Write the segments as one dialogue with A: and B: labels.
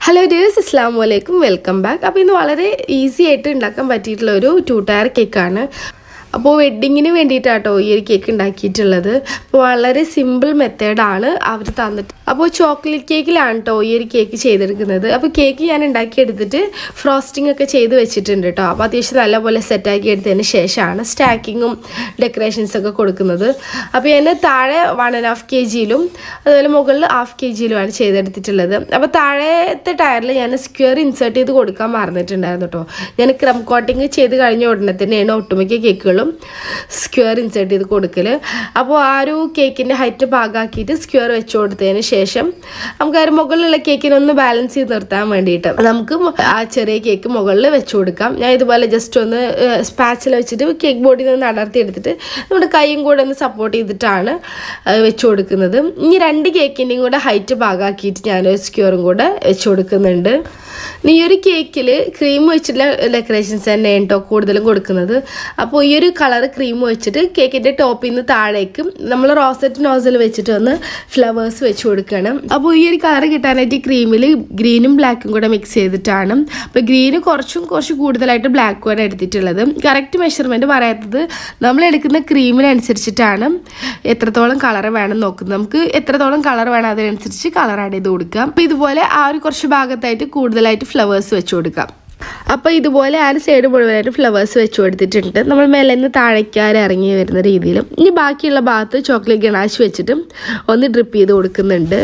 A: hello dears അസ്സാം വലൈക്കും welcome back അപ്പോൾ ഇന്ന് വളരെ ഈസി ആയിട്ട് ഉണ്ടാക്കാൻ പറ്റിയിട്ടുള്ള ഒരു ടു ടയർ കേക്കാണ് അപ്പോൾ വെഡ്ഡിങ്ങിന് വേണ്ടിയിട്ടാട്ടോ ഈ ഒരു കേക്ക് ഉണ്ടാക്കിയിട്ടുള്ളത് അപ്പോൾ വളരെ സിമ്പിൾ മെത്തേഡാണ് അവർ തന്നിട്ട് അപ്പോൾ ചോക്ലേറ്റ് കേക്കിലാണ് കേട്ടോ ഈ ഒരു കേക്ക് ചെയ്തെടുക്കുന്നത് അപ്പോൾ കേക്ക് ഞാൻ ഉണ്ടാക്കിയെടുത്തിട്ട് ഫ്രോസ്റ്റിംഗ് ഒക്കെ ചെയ്ത് വെച്ചിട്ടുണ്ട് കേട്ടോ അപ്പോൾ അത്യാവശ്യം നല്ലപോലെ സെറ്റാക്കി എടുത്തതിന് ശേഷമാണ് സ്റ്റാക്കിങ്ങും ഡെക്കറേഷൻസ് ഒക്കെ കൊടുക്കുന്നത് അപ്പോൾ ഞാൻ താഴെ വൺ ആൻഡ് ഹാഫ് കെ ജിയിലും അതുപോലെ മുകളിൽ ഹാഫ് കെ ജിയിലുമാണ് ചെയ്തെടുത്തിട്ടുള്ളത് അപ്പോൾ താഴത്തെ ടയറിൽ ഞാൻ സ്ക്വയർ ഇൻസേർട്ട് ചെയ്ത് കൊടുക്കാൻ മറന്നിട്ടുണ്ടായിരുന്നു കേട്ടോ ഞാൻ ക്രം കോട്ടിങ് ചെയ്ത് കഴിഞ്ഞ ഉടനെ തന്നെയാണ് ഒട്ടുമിക്ക കേക്കുകളും സ്ക്വയർ ഇൻസേർട്ട് ചെയ്ത് കൊടുക്കൽ അപ്പോൾ ആ ഒരു കേക്കിൻ്റെ ഹൈറ്റ് ഭാഗമാക്കിയിട്ട് സ്ക്വയർ വെച്ച് കൊടുത്തതിന് ശേഷം നമുക്ക് ആ ഒരു മുകളിലുള്ള കേക്കിനെ ഒന്ന് ബാലൻസ് ചെയ്ത് നിർത്താൻ വേണ്ടിയിട്ട് നമുക്ക് ആ ചെറിയ കേക്ക് മുകളിൽ വെച്ച് കൊടുക്കാം ഞാൻ ഇതുപോലെ ജസ്റ്റ് ഒന്ന് സ്പാച്ചിൽ വെച്ചിട്ട് കേക്ക് ബോർഡിൽ നിന്ന് അടർത്തി എടുത്തിട്ട് നമ്മുടെ കൈയും കൂടെ ഒന്ന് സപ്പോർട്ട് ചെയ്തിട്ടാണ് വെച്ച് കൊടുക്കുന്നത് ഇനി രണ്ട് കേക്കിൻ്റെയും കൂടെ ഹൈറ്റ് ഭാഗമാക്കിയിട്ട് ഞാൻ സ്ക്വയറും കൂടെ വെച്ച് കൊടുക്കുന്നുണ്ട് ഈ ഒരു കേക്കിൽ ക്രീം വെച്ചിട്ടുള്ള ഡെക്കറേഷൻസ് തന്നെ കേട്ടോ കൂടുതലും കൊടുക്കുന്നത് അപ്പോൾ ഈ ഒരു കളർ ക്രീം വെച്ചിട്ട് കേക്കിൻ്റെ ടോപ്പിൽ നിന്ന് താഴേക്ക് നമ്മൾ റോസറ്റ് നോസൽ വെച്ചിട്ട് ഒന്ന് ഫ്ലവേഴ്സ് വെച്ച് കൊടുക്കണം അപ്പോൾ ഈ ഒരു കളർ കിട്ടാനായിട്ട് ക്രീമിൽ ഗ്രീനും ബ്ലാക്കും കൂടെ മിക്സ് ചെയ്തിട്ടാണ് അപ്പോൾ ഗ്രീന് കുറച്ചും കുറച്ച് കൂടുതലായിട്ട് ബ്ലാക്കുമാണ് എടുത്തിട്ടുള്ളത് കറക്റ്റ് മെഷർമെൻറ്റ് പറയാത്തത് നമ്മൾ എടുക്കുന്ന ക്രീമിനനുസരിച്ചിട്ടാണ് എത്രത്തോളം കളർ വേണം നോക്കുന്നത് നമുക്ക് എത്രത്തോളം കളർ വേണം അതിനനുസരിച്ച് കളർ ആഡ് ചെയ്ത് കൊടുക്കാം അപ്പോൾ ഇതുപോലെ ആ ഒരു കുറച്ച് ഭാഗത്തായിട്ട് കൂടുതലായിട്ട് ഫ്ലവേഴ്സ് വെച്ച് കൊടുക്കാം അപ്പോൾ ഇതുപോലെ ആ ഒരു സൈഡ് മുഴുവനായിട്ട് ഫ്ലവേഴ്സ് വെച്ച് കൊടുത്തിട്ടുണ്ട് നമ്മൾ മേലെ നിന്ന് താഴേക്കാരെ ഇറങ്ങി വരുന്ന രീതിയിലും ഇനി ബാക്കിയുള്ള ഭാഗത്ത് ചോക്ലേറ്റ് ഗണാശ് വെച്ചിട്ടും ഒന്ന് ഡ്രിപ്പ് ചെയ്ത് കൊടുക്കുന്നുണ്ട്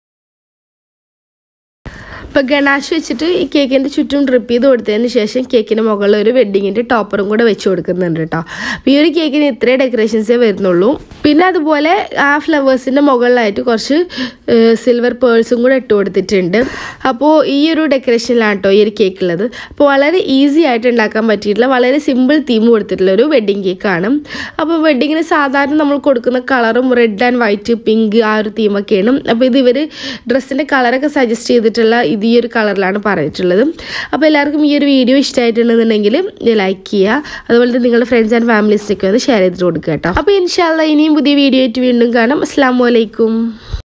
A: ഇപ്പോൾ ഗണാഷ് വെച്ചിട്ട് ഈ കേക്കിൻ്റെ ചുറ്റും ഡ്രിപ്പ് ചെയ്ത് കൊടുത്തതിന് ശേഷം കേക്കിന് മുകളിൽ ഒരു വെഡ്ഡിങ്ങിൻ്റെ ടോപ്പറും കൂടെ വെച്ച് കൊടുക്കുന്നുണ്ട് കേട്ടോ അപ്പോൾ ഈ ഒരു കേക്കിന് ഇത്രേ ഡെക്കറേഷൻസേ വരുന്നുള്ളൂ പിന്നെ അതുപോലെ ആ ഫ്ലവേഴ്സിൻ്റെ മുകളിലായിട്ട് കുറച്ച് സിൽവർ പേഴ്സും കൂടെ ഇട്ട് കൊടുത്തിട്ടുണ്ട് അപ്പോൾ ഈ ഒരു ഡെക്കറേഷനിലാണ് കേട്ടോ ഈ ഒരു കേക്ക് ഉള്ളത് അപ്പോൾ വളരെ ഈസി ആയിട്ട് ഉണ്ടാക്കാൻ പറ്റിയിട്ടുള്ള വളരെ സിമ്പിൾ തീം കൊടുത്തിട്ടുള്ള ഒരു വെഡ്ഡിങ് കേക്കാണ് അപ്പോൾ വെഡ്ഡിങ്ങിന് സാധാരണ നമ്മൾ കൊടുക്കുന്ന കളറും റെഡ് ആൻഡ് വൈറ്റ് പിങ്ക് ആ ഒരു തീമൊക്കെയാണ് അപ്പോൾ ഇത് ഇവർ ഡ്രസ്സിൻ്റെ കളറൊക്കെ സജസ്റ്റ് ചെയ്തിട്ടുള്ള ഇത് ഈ ഒരു കളറിലാണ് പറഞ്ഞിട്ടുള്ളത് അപ്പോൾ എല്ലാവർക്കും ഈ ഒരു വീഡിയോ ഇഷ്ടമായിട്ടുണ്ടെന്നുണ്ടെങ്കിൽ ലൈക്ക് ചെയ്യുക അതുപോലെ തന്നെ നിങ്ങളുടെ ഫ്രണ്ട്സ് ആൻഡ് ഫാമിലീസിനൊക്കെ ഒന്ന് ഷെയർ ചെയ്തിട്ട് കൊടുക്കുക കേട്ടോ അപ്പോൾ ഇൻഷാല്ല ഇനിയും പുതിയ വീഡിയോ ആയിട്ട് വീണ്ടും കാണാം അസ്സാം വലൈക്കും